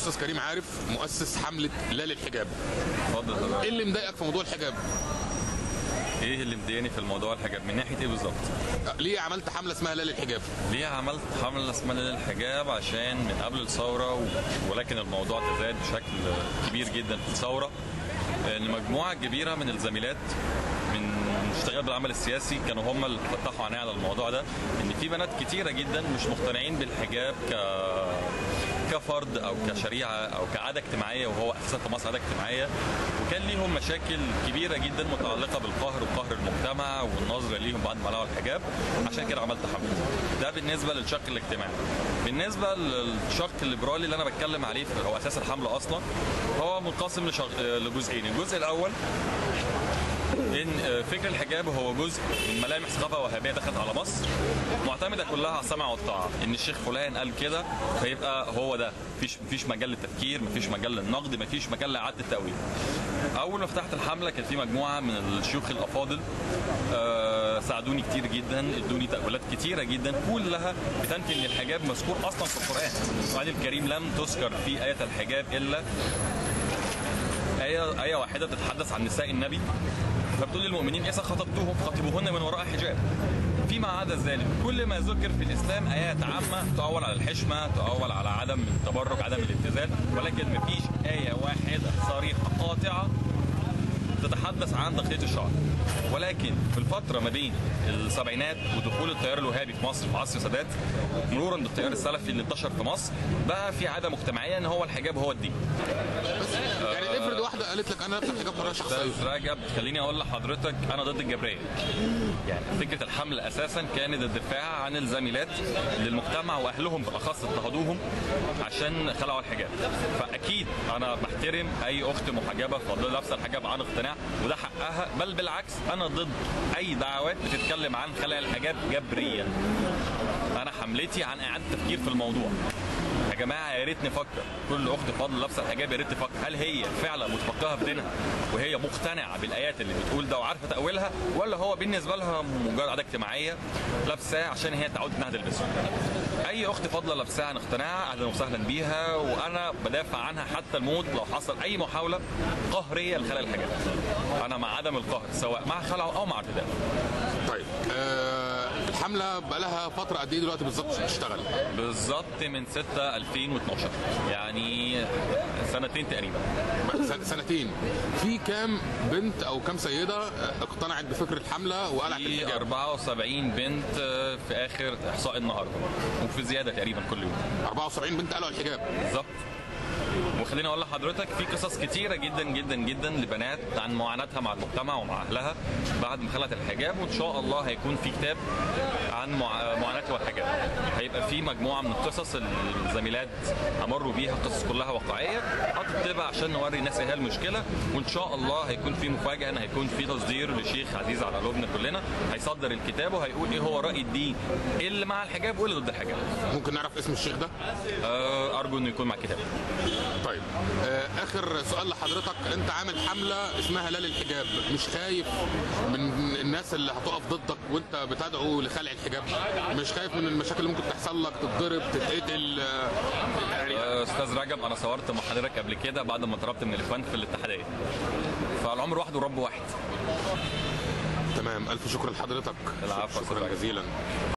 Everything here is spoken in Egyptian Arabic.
استاذ كريم عارف مؤسس حمله لا للحجاب اتفضل ايه طبعا اللي مضايقك في موضوع الحجاب ايه اللي مضايقني في الموضوع الحجاب من ناحيه ايه بالظبط ليه عملت حمله اسمها لا للحجاب ليه عملت حمله اسمها للحجاب عشان من قبل الثوره و- ولكن الموضوع تزايد بشكل كبير جدا في الثوره ان مجموعه كبيره من الزميلات من اشتغال بالعمل السياسي كانوا هم اللي فتحوا عيني على الموضوع ده ان في بنات كتيره جدا مش مقتنعين بالحجاب ك كفرد او كشريعه او كعاده اجتماعيه وهو اساسا في مصر عاده اجتماعيه وكان ليهم مشاكل كبيره جدا متعلقه بالقهر وقهر المجتمع والنظره ليهم بعد ما لقوا الحجاب عشان كده عملت حمله ده بالنسبه للشق الاجتماعي بالنسبه للشق الليبرالي اللي انا بتكلم عليه هو اساس الحمله اصلا هو منقسم لشق- لجزئين الجزء الاول ان فكر الحجاب هو جزء من ملامح ثقافه وهابيه دخلت على مصر معتمده كلها على السمع والطاعه ان الشيخ فلان قال كده فيبقى هو ده مفيش مفيش مجال للتفكير مفيش مجال للنقد مفيش مجال لاعاده التاويل اول ما فتحت الحمله كان في مجموعه من الشيوخ الافاضل آه ساعدوني كتير جدا ادوني تاويلات كتيره جدا كلها بتنفي ان الحجاب مذكور اصلا في القران القران الكريم لم تذكر في ايه الحجاب الا آية آية واحدة تتحدث عن نساء النبي فبتقول للمؤمنين إذا خطبتوهم خطبوهن من وراء حجاب فيما عدا ذلك كل ما ذكر في الإسلام آيات عامة تؤول على الحشمة تؤول على عدم التبرك عدم الابتذال ولكن مفيش آية واحدة صريحة قاطعة تتحدث عن تغطية الشعر ولكن في الفترة ما بين السبعينات ودخول التيار الوهابي في مصر في عصر السادات مرورا بالتيار السلفي اللي انتشر في مصر بقى في عادة مجتمعية ان هو الحجاب هو الدين بس يعني افرض واحده قالت لك انا لابسه الحجاب بطريقه شخصيه استاذ رجب خليني اقول لحضرتك انا ضد الجبريه يعني فكره الحمل اساسا كانت الدفاع عن الزميلات للمجتمع واهلهم بالاخص اضطهدوهم عشان خلعوا الحجاب فاكيد انا بحترم اي اخت محجبه فاضله لابسه الحجاب عن اقتناع وده حقها بل بالعكس انا ضد اي دعوات بتتكلم عن خلع الحجاب جبريا انا حملتي عن اعاده التفكير في الموضوع يا جماعه يا ريت نفكر كل اخت فاضل لابسه الحجاب يا ريت تفكر هل هي فعلا متفقهه في دينها وهي مقتنعه بالايات اللي بتقول ده وعارفه تاويلها ولا هو بالنسبه لها مجرد عاده اجتماعيه لابساه عشان هي تعود انها تلبسه اي اخت فاضله لابساها عن اقتناع اهلا وسهلا بيها وانا بدافع عنها حتى الموت لو حصل اي محاوله قهريه لخلع الحجاب انا مع عدم القهر سواء مع خلعه او مع ارتداءه طيب آه الحمله بقى لها فتره قد ايه دلوقتي بالظبط بتشتغل بالظبط من 6 2012 يعني سنتين تقريبا سن- سنتين في كام بنت او كام سيده آه، اقتنعت بفكر الحمله وقلعت في الحجاب 74 بنت آه، في اخر احصاء النهارده وفي زياده تقريبا كل يوم 74 بنت قلعوا الحجاب بالظبط وخليني اقول لحضرتك في قصص كتيره جدا جدا جدا لبنات عن معاناتها مع المجتمع ومع اهلها بعد ما خلعت الحجاب وان شاء الله هيكون في كتاب عن مع- معاناتها والحجاب هيبقى في مجموعه من القصص اللي الزميلات امروا بيها قصص كلها واقعيه هتتبع عشان نوري الناس ايه هي المشكله وان شاء الله هيكون في مفاجاه ان هيكون في تصدير لشيخ عزيز على قلوبنا كلنا هيصدر الكتاب وهيقول ايه هو راي الدين اللي مع الحجاب واللي ضد الحجاب ممكن نعرف اسم الشيخ ده آه، ارجو انه يكون مع الكتاب طيب آه اخر سؤال لحضرتك انت عامل حمله اسمها لا للحجاب مش خايف من الناس اللي هتقف ضدك وانت بتدعو لخلع الحجاب مش خايف من المشاكل اللي ممكن تحصل لك تتضرب تتقتل آه، يعني استاذ رجب انا صورت مع حضرتك قبل كده بعد ما اتطردت من الاخوان في الاتحاديه فالعمر واحد والرب واحد تمام الف شكر لحضرتك العفو يا شكرا أستاذ جزيلا